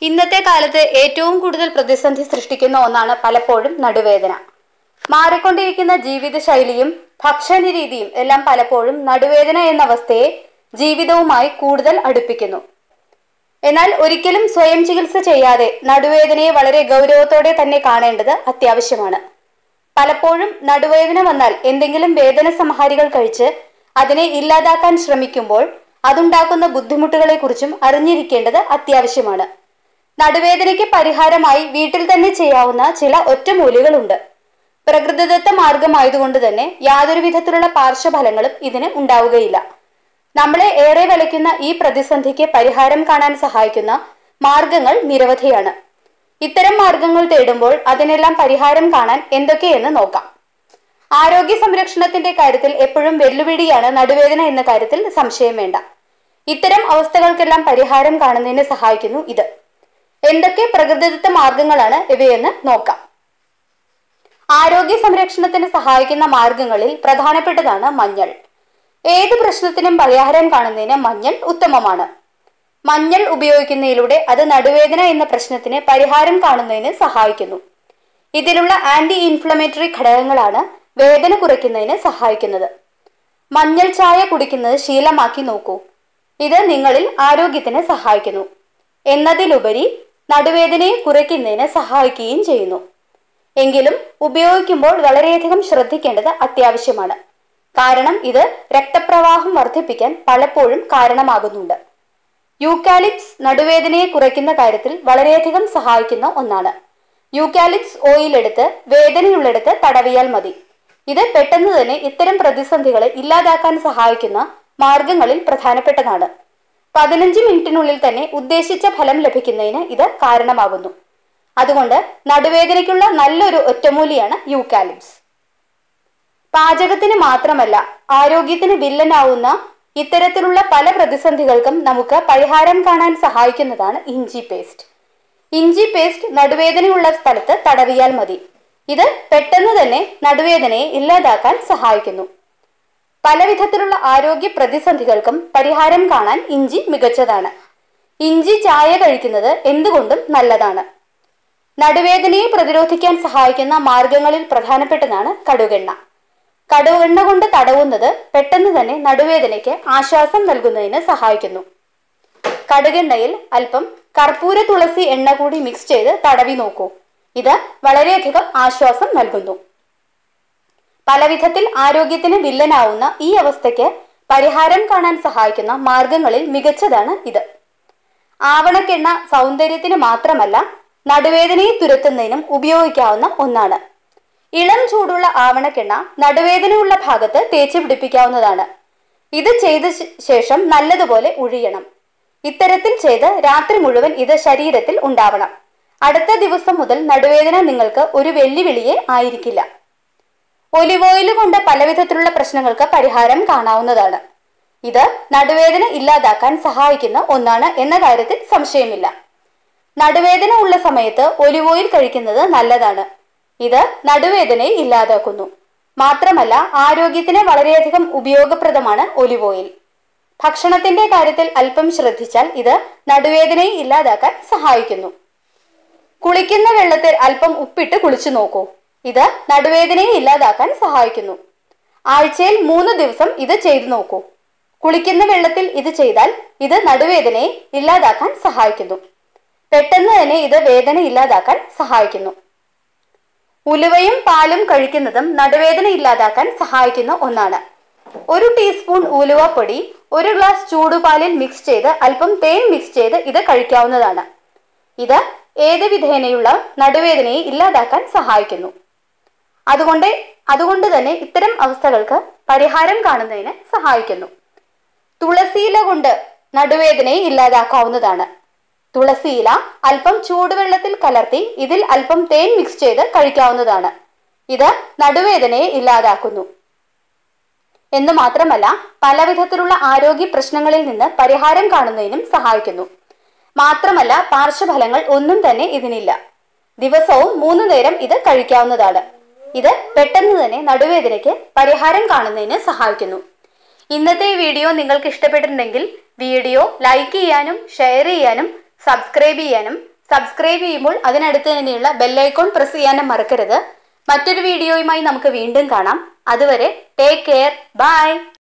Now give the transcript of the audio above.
ഇന്നത്തെ കാലത്ത് ഏറ്റവും കൂടുതൽ പ്രതിസന്ധി സൃഷ്ടിക്കുന്ന ഒന്നാണ് പലപ്പോഴും നടുവേദന മാറിക്കൊണ്ടിരിക്കുന്ന ജീവിതശൈലിയും ഭക്ഷണ രീതിയും എല്ലാം പലപ്പോഴും നടുവേദന എന്ന അവസ്ഥയെ ജീവിതവുമായി കൂടുതൽ അടുപ്പിക്കുന്നു എന്നാൽ ഒരിക്കലും സ്വയം ചികിത്സ ചെയ്യാതെ നടുവേദനയെ വളരെ ഗൗരവത്തോടെ തന്നെ കാണേണ്ടത് അത്യാവശ്യമാണ് പലപ്പോഴും നടുവേദന വന്നാൽ എന്തെങ്കിലും വേദന സംഹാരികൾ കഴിച്ച് അതിനെ ഇല്ലാതാക്കാൻ ശ്രമിക്കുമ്പോൾ അതുണ്ടാക്കുന്ന ബുദ്ധിമുട്ടുകളെക്കുറിച്ചും അറിഞ്ഞിരിക്കേണ്ടത് അത്യാവശ്യമാണ് നടുവേദനയ്ക്ക് പരിഹാരമായി വീട്ടിൽ തന്നെ ചെയ്യാവുന്ന ചില ഒറ്റമൂലികളുണ്ട് പ്രകൃതിദത്ത മാർഗമായതുകൊണ്ട് തന്നെ യാതൊരു വിധത്തിലുള്ള പാർശ്വഫലങ്ങളും ഇതിന് ഉണ്ടാവുകയില്ല നമ്മളെ ഏറെ വലയ്ക്കുന്ന ഈ പ്രതിസന്ധിക്ക് പരിഹാരം കാണാൻ സഹായിക്കുന്ന മാർഗങ്ങൾ നിരവധിയാണ് ഇത്തരം മാർഗങ്ങൾ തേടുമ്പോൾ അതിനെല്ലാം പരിഹാരം കാണാൻ എന്തൊക്കെയെന്ന് നോക്കാം ആരോഗ്യ സംരക്ഷണത്തിന്റെ കാര്യത്തിൽ എപ്പോഴും വെല്ലുവിളിയാണ് നടുവേദന എന്ന കാര്യത്തിൽ സംശയം വേണ്ട ഇത്തരം അവസ്ഥകൾക്കെല്ലാം പരിഹാരം കാണുന്നതിന് സഹായിക്കുന്നു ഇത് എന്തൊക്കെ പ്രകൃതിദത്ത മാർഗങ്ങളാണ് ഇവയെന്ന് നോക്കാം ആരോഗ്യ സംരക്ഷണത്തിന് സഹായിക്കുന്ന മാർഗങ്ങളിൽ പ്രധാനപ്പെട്ടതാണ് മഞ്ഞൾ ഏത് പ്രശ്നത്തിനും പരിഹാരം കാണുന്നതിന് മഞ്ഞൾ ഉത്തമമാണ് മഞ്ഞൾ ഉപയോഗിക്കുന്നതിലൂടെ അത് നടുവേദന എന്ന പ്രശ്നത്തിന് പരിഹാരം കാണുന്നതിന് സഹായിക്കുന്നു ഇതിലുള്ള ആന്റി ഇൻഫ്ലമേറ്ററി ഘടകങ്ങളാണ് വേദന കുറയ്ക്കുന്നതിന് സഹായിക്കുന്നത് മഞ്ഞൾ ചായ കുടിക്കുന്നത് ശീലമാക്കി നോക്കൂ ഇത് നിങ്ങളിൽ ആരോഗ്യത്തിന് സഹായിക്കുന്നു എന്നതിലുപരി നടുവേദനയെ കുറയ്ക്കുന്നതിന് സഹായിക്കുകയും ചെയ്യുന്നു എങ്കിലും ഉപയോഗിക്കുമ്പോൾ വളരെയധികം ശ്രദ്ധിക്കേണ്ടത് അത്യാവശ്യമാണ് കാരണം ഇത് രക്തപ്രവാഹം വർദ്ധിപ്പിക്കാൻ പലപ്പോഴും കാരണമാകുന്നുണ്ട് യൂക്കാലിപ്സ് നടുവേദനയെ കുറയ്ക്കുന്ന കാര്യത്തിൽ വളരെയധികം സഹായിക്കുന്ന ഒന്നാണ് യൂക്കാലിപ്സ് ഓയിൽ എടുത്ത് വേദനയുള്ളിടത്ത് തടവിയാൽ മതി ഇത് പെട്ടെന്ന് തന്നെ ഇത്തരം പ്രതിസന്ധികളെ ഇല്ലാതാക്കാൻ സഹായിക്കുന്ന മാർഗങ്ങളിൽ പ്രധാനപ്പെട്ടതാണ് പതിനഞ്ച് മിനിറ്റിനുള്ളിൽ തന്നെ ഉദ്ദേശിച്ച ഫലം ലഭിക്കുന്നതിന് ഇത് കാരണമാകുന്നു അതുകൊണ്ട് നടുവേദനയ്ക്കുള്ള നല്ലൊരു ഒറ്റമൂലിയാണ് യൂക്കാലിപ്സ് പാചകത്തിന് മാത്രമല്ല ആരോഗ്യത്തിന് വില്ലനാവുന്ന ഇത്തരത്തിലുള്ള പല പ്രതിസന്ധികൾക്കും നമുക്ക് പരിഹാരം കാണാൻ സഹായിക്കുന്നതാണ് ഇഞ്ചി പേസ്റ്റ് ഇഞ്ചി പേസ്റ്റ് നടുവേദനയുള്ള സ്ഥലത്ത് തടവിയാൽ മതി ഇത് പെട്ടെന്ന് തന്നെ നടുവേദനയെ ഇല്ലാതാക്കാൻ സഹായിക്കുന്നു പല വിധത്തിലുള്ള ആരോഗ്യ പ്രതിസന്ധികൾക്കും പരിഹാരം കാണാൻ ഇഞ്ചി മികച്ചതാണ് ഇഞ്ചി ചായ കഴിക്കുന്നത് എന്തുകൊണ്ടും നല്ലതാണ് നടുവേദനയെ പ്രതിരോധിക്കാൻ സഹായിക്കുന്ന മാർഗങ്ങളിൽ പ്രധാനപ്പെട്ടതാണ് കടുകെണ്ണ കടുകെണ്ണ കൊണ്ട് തടവുന്നത് പെട്ടെന്ന് തന്നെ നടുവേദനയ്ക്ക് ആശ്വാസം നൽകുന്നതിന് സഹായിക്കുന്നു കടുകെണ്ണയിൽ അല്പം കർപ്പൂര തുളസി എണ്ണ കൂടി മിക്സ് ചെയ്ത് തടവി നോക്കൂ ഇത് വളരെയധികം ആശ്വാസം നൽകുന്നു പലവിധത്തിൽ ആരോഗ്യത്തിന് വില്ലനാവുന്ന ഈ അവസ്ഥയ്ക്ക് പരിഹാരം കാണാൻ സഹായിക്കുന്ന മാർഗങ്ങളിൽ മികച്ചതാണ് ഇത് ആവണക്കെണ്ണ സൗന്ദര്യത്തിന് മാത്രമല്ല നടുവേദനയെ തുരത്തുന്നതിനും ഉപയോഗിക്കാവുന്ന ഒന്നാണ് ഇളം ചൂടുള്ള ആവണക്കെണ്ണ നടുവേദനയുള്ള ഭാഗത്ത് തേച്ച് പിടിപ്പിക്കാവുന്നതാണ് ഇത് ചെയ്ത ശേ- ശേഷം നല്ലതുപോലെ ഉഴിയണം ഇത്തരത്തിൽ ചെയ്ത് രാത്രി മുഴുവൻ ഇത് ശരീരത്തിൽ ഉണ്ടാവണം അടുത്ത ദിവസം മുതൽ നടുവേദന നിങ്ങൾക്ക് ഒരു വെല്ലുവിളിയെ ആയിരിക്കില്ല ഒലിവ് ഓയിൽ കൊണ്ട് പലവിധത്തിലുള്ള പ്രശ്നങ്ങൾക്ക് പരിഹാരം കാണാവുന്നതാണ് ഇത് നടുവേദന ഇല്ലാതാക്കാൻ സഹായിക്കുന്ന ഒന്നാണ് എന്ന കാര്യത്തിൽ സംശയമില്ല നടുവേദന ഉള്ള സമയത്ത് ഒലിവ് ഓയിൽ കഴിക്കുന്നത് നല്ലതാണ് ഇത് നടുവേദനയെ ഇല്ലാതാക്കുന്നു മാത്രമല്ല ആരോഗ്യത്തിന് വളരെയധികം ഉപയോഗപ്രദമാണ് ഒലിവ് ഓയിൽ ഭക്ഷണത്തിന്റെ കാര്യത്തിൽ അല്പം ശ്രദ്ധിച്ചാൽ ഇത് നടുവേദനയെ ഇല്ലാതാക്കാൻ സഹായിക്കുന്നു കുളിക്കുന്ന വെള്ളത്തിൽ അല്പം ഉപ്പിട്ട് കുളിച്ചു നോക്കൂ ഇത് നടുവേദനയെ ഇല്ലാതാക്കാൻ സഹായിക്കുന്നു ആഴ്ചയിൽ മൂന്ന് ദിവസം ഇത് ചെയ്തു നോക്കൂ കുളിക്കുന്ന വെള്ളത്തിൽ ഇത് ചെയ്താൽ ഇത് നടുവേദനയെ ഇല്ലാതാക്കാൻ സഹായിക്കുന്നു പെട്ടെന്ന് തന്നെ ഇത് വേദന ഇല്ലാതാക്കാൻ സഹായിക്കുന്നു ഉലുവയും പാലും കഴിക്കുന്നതും നടുവേദന ഇല്ലാതാക്കാൻ സഹായിക്കുന്ന ഒന്നാണ് ഒരു ടീസ്പൂൺ ഉലുവപ്പൊടി ഒരു ഗ്ലാസ് ചൂടുപാലിൽ മിക്സ് ചെയ്ത് അല്പം തേൻ മിക്സ് ചെയ്ത് ഇത് കഴിക്കാവുന്നതാണ് ഇത് ഏത് വിധേനയുള്ള നടുവേദനയെ ഇല്ലാതാക്കാൻ സഹായിക്കുന്നു അതുകൊണ്ട് അതുകൊണ്ട് തന്നെ ഇത്തരം അവസ്ഥകൾക്ക് പരിഹാരം കാണുന്നതിന് സഹായിക്കുന്നു തുളസിയില കൊണ്ട് നടുവേദനയെ ഇല്ലാതാക്കാവുന്നതാണ് തുളസിയില അല്പം ചൂടുവെള്ളത്തിൽ കലർത്തി ഇതിൽ അല്പം തേൻ മിക്സ് ചെയ്ത് കഴിക്കാവുന്നതാണ് ഇത് നടുവേദനയെ ഇല്ലാതാക്കുന്നു എന്ന് മാത്രമല്ല പലവിധത്തിലുള്ള ആരോഗ്യ പ്രശ്നങ്ങളിൽ നിന്ന് പരിഹാരം കാണുന്നതിനും സഹായിക്കുന്നു മാത്രമല്ല പാർശ്വഫലങ്ങൾ ഒന്നും തന്നെ ഇതിനില്ല ദിവസവും മൂന്ന് നേരം ഇത് കഴിക്കാവുന്നതാണ് ഇത് പെട്ടെന്ന് തന്നെ നടുവേദനയ്ക്ക് പരിഹാരം കാണുന്നതിന് സഹായിക്കുന്നു ഇന്നത്തെ വീഡിയോ നിങ്ങൾക്ക് ഇഷ്ടപ്പെട്ടിട്ടുണ്ടെങ്കിൽ വീഡിയോ ലൈക്ക് ചെയ്യാനും ഷെയർ ചെയ്യാനും സബ്സ്ക്രൈബ് ചെയ്യാനും സബ്സ്ക്രൈബ് ചെയ്യുമ്പോൾ അതിനടുത്ത് തന്നെയുള്ള ബെല്ലൈക്കോൺ പ്രസ് ചെയ്യാനും മറക്കരുത് മറ്റൊരു വീഡിയോയുമായി നമുക്ക് വീണ്ടും കാണാം അതുവരെ ടേക്ക് കെയർ ബൈ